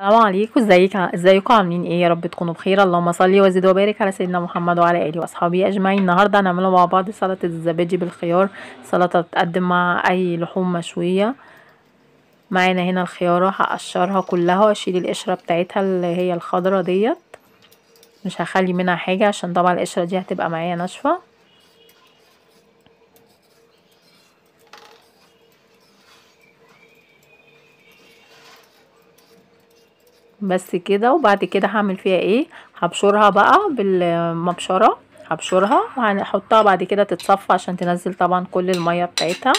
السلام عليكم ازيك ازيكم عاملين ايه يا رب تكونوا بخير اللهم صل وزد وبارك على سيدنا محمد وعلى اله واصحابه اجمعين النهارده هنعمله مع بعض سلطه الزبادي بالخيار سلطه بتقدم مع اي لحوم مشويه معانا هنا الخياره هقشرها كلها واشيل القشره بتاعتها اللي هي الخضره ديت مش هخلي منها حاجه عشان طبعا القشره دي هتبقى معايا ناشفه بس كده وبعد كده هعمل فيها ايه هبشرها بقى بالمبشره هبشرها وهنحطها بعد كده تتصفى عشان تنزل طبعا كل الميه بتاعتها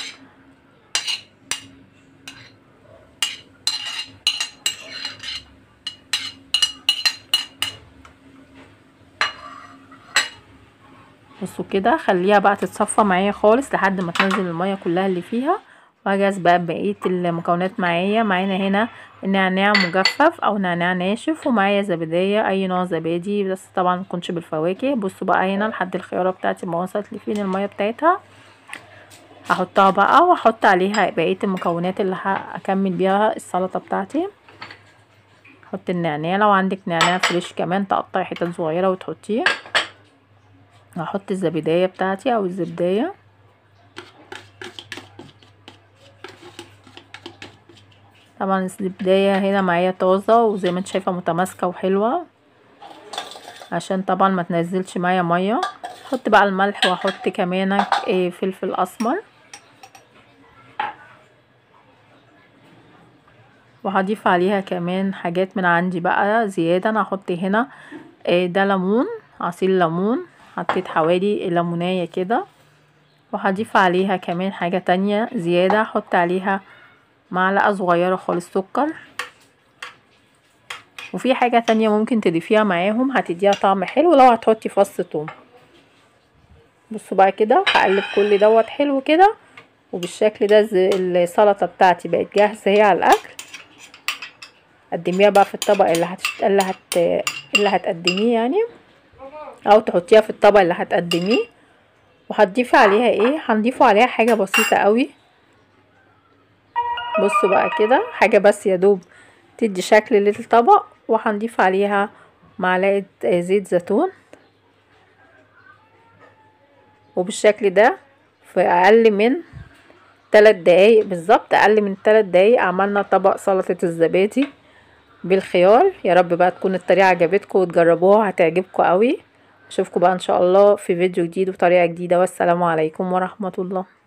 بصوا كده خليها بقى تتصفى معايا خالص لحد ما تنزل الميه كلها اللي فيها وهجهز بقى بقيه المكونات معايا معانا هنا نعناع مجفف او نعناع ناشف ومعايا زبديه اي نوع زبادي بس طبعا متكونش بالفواكه بصوا بقى هنا لحد الخياره بتاعتي ما وصلت لفين الميه بتاعتها هحطها بقى واحط عليها بقيه المكونات اللي هكمل بيها السلطه بتاعتي حط النعناع لو عندك نعناع فريش كمان تقطعي حتت صغيره وتحطيه هحط الزبديه بتاعتي او الزبديه طبعا الزبدية هنا معايا طازة وزي ما انت شايفة متماسكة وحلوة عشان طبعا ما تنزلش معايا مية احط بقى الملح واحط كمان ايه فلفل اسمر وهضيف عليها كمان حاجات من عندي بقى زيادة انا هحط هنا ايه ده ليمون عصير ليمون حطيت حوالي ليمونية كده وهضيف عليها كمان حاجة تانية زيادة احط عليها معلقة صغيرة خالص سكر وفي حاجة تانية ممكن تضيفيها معاهم هتديها طعم حلو لو هتحطي فص توم بصوا بقى كده هقلب كل دوت حلو كده وبالشكل ده السلطة بتاعتي بقت جاهزة هي على الاكل قدميها بقى في الطبق اللي هت... اللي هت... اللي هتقدميه يعني او تحطيها في الطبق اللي هتقدميه وهتضيفي عليها ايه هنضيفوا عليها حاجة بسيطة قوي بصوا بقى كده حاجة بس يا دوب تدي شكل للطبق وهنضيف عليها معلقة زيت زيتون وبالشكل ده في اقل من تلات دقايق بالظبط اقل من تلات دقايق عملنا طبق سلطة الزبادي بالخيار يا رب بقى تكون الطريقة عجبتكم وتجربوها هتعجبكم قوي اشوفكم بقى ان شاء الله في فيديو جديد وطريقة جديدة والسلام عليكم ورحمة الله